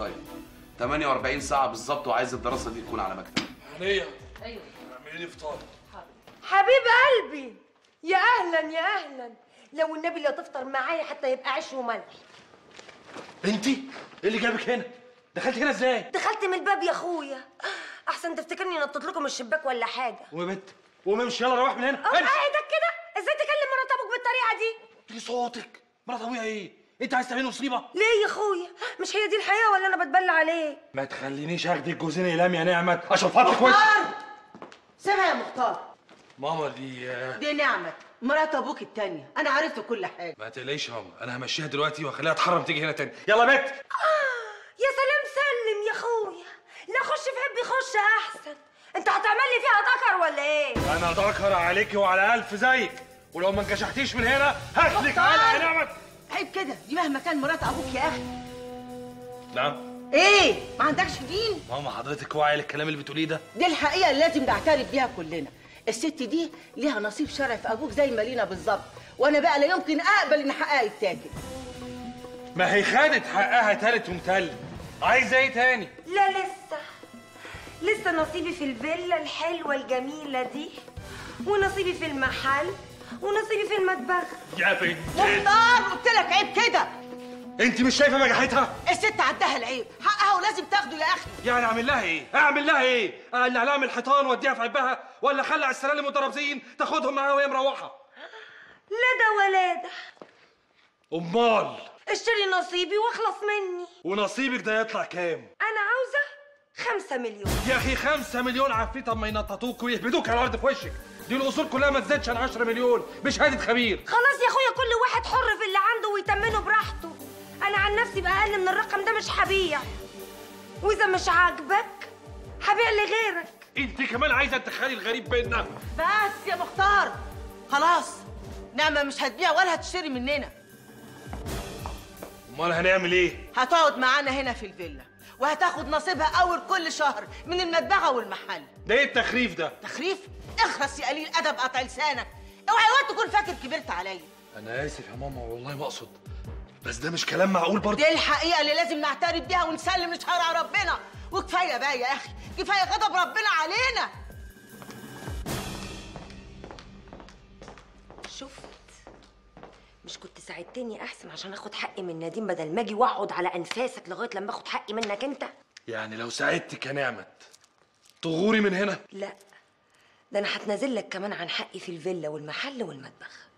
طيب 48 ساعه بالظبط وعايز الدراسه دي تكون على مكتب هنيه ايوه اعملي لي فطار حبيب قلبي يا اهلا يا اهلا لو النبي لا تفطر معايا حتى يبقى عيش وملح بنتي ايه اللي جابك هنا دخلت هنا ازاي دخلت من الباب يا اخويا احسن تفتكرني نطيت لكم من الشباك ولا حاجه قومي يا بنت قومي امشي يلا روح من هنا اه امشي ايدك كده ازاي تكلم مرات ابوك بالطريقه دي ليه صوتك مرات ابويا ايه انت عايز تعملي مصيبه ليه يا اخويا مش هي دي الحياه ولا انا بتبلى عليه ما تخلينيش اخدك جوزين اقلام يا نعمت اشرب فضلك وش سيبها يا مختار ماما دي آه، دي نعمة مرات ابوك التانية انا عرفت كل حاجة ما تقلقيش يا ماما انا همشيها دلوقتي واخليها تحرم تيجي هنا تاني يلا يا بنت يا سلام سلم يا اخويا لا خش في حبي خش احسن انت هتعمل لي فيها ذكر ولا ايه انا ذكر عليكي وعلى الف زيك ولو ما انكشحتيش من هنا هاتلك مختار! على يا نعمت عيب كده دي مهما كان مرات ابوك يا اخي نعم ايه ما عندكش دين ماما حضرتك واعي للكلام اللي بتقوليه ده دي الحقيقة اللي لازم نعترف بيها كلنا الست دي ليها نصيب شرعي في ابوك زي ما لينا بالظبط وانا بقى لا يمكن اقبل ان حقها يتاكل ما هي خدت حقها تالت ومتل عايزه ايه تاني لا لسه لسه نصيبي في الفيلا الحلوه الجميله دي ونصيبي في المحل ونصيبي في المطبخ يا بنت مختار قلت لك عيب كده انت مش شايفه مجاحتها الست عدها العيب حقها ولازم تاخده يا اخي يعني اعمل لها ايه اعمل لها ايه اقلع لها من الحيطان واديها في عبها ولا اخلع السلالم والترابزين تاخدهم معاها وهي مروحه لا ده ولا ده امال اشتري نصيبي واخلص مني ونصيبك ده يطلع كام انا عاوزه خمسة مليون يا اخي خمسة مليون عفريت اما ينططوك ويهبدوك على الارض في وشك دي الاصول كلها ما تزيدش عن 10 مليون بشهاده خبير خلاص يا اخويا كل واحد حر في اللي عنده ويتمنه براحته انا عن نفسي بأقل من الرقم ده مش هبيع واذا مش عاجبك هبيع لغيرك انت كمان عايزه تدخلي الغريب بيننا بس يا مختار خلاص نعمة مش هتبيع ولا هتشتري مننا امال هنعمل ايه هتقعد معانا هنا في الفيلا وهتاخد نصيبها اول كل شهر من المدبغة والمحل ده ايه التخريف ده تخريف اخرس يا قليل ادب قطع لسانك اوعى وقت تكون فاكر كبرت عليا انا اسف يا ماما والله ما اقصد بس ده مش كلام معقول برضه دي الحقيقة اللي لازم نعترف بيها ونسلم لشرع ربنا وكفاية بقى يا أخي كفاية غضب ربنا علينا شفت مش كنت ساعدتني احسن عشان اخد حقي من نديم بدل ما اجي واقعد على انفاسك لغايه لما اخد حقي منك انت يعني لو ساعدتك يا نعمت تغوري من هنا لا ده انا هتنازل لك كمان عن حقي في الفيلا والمحل والمطبخ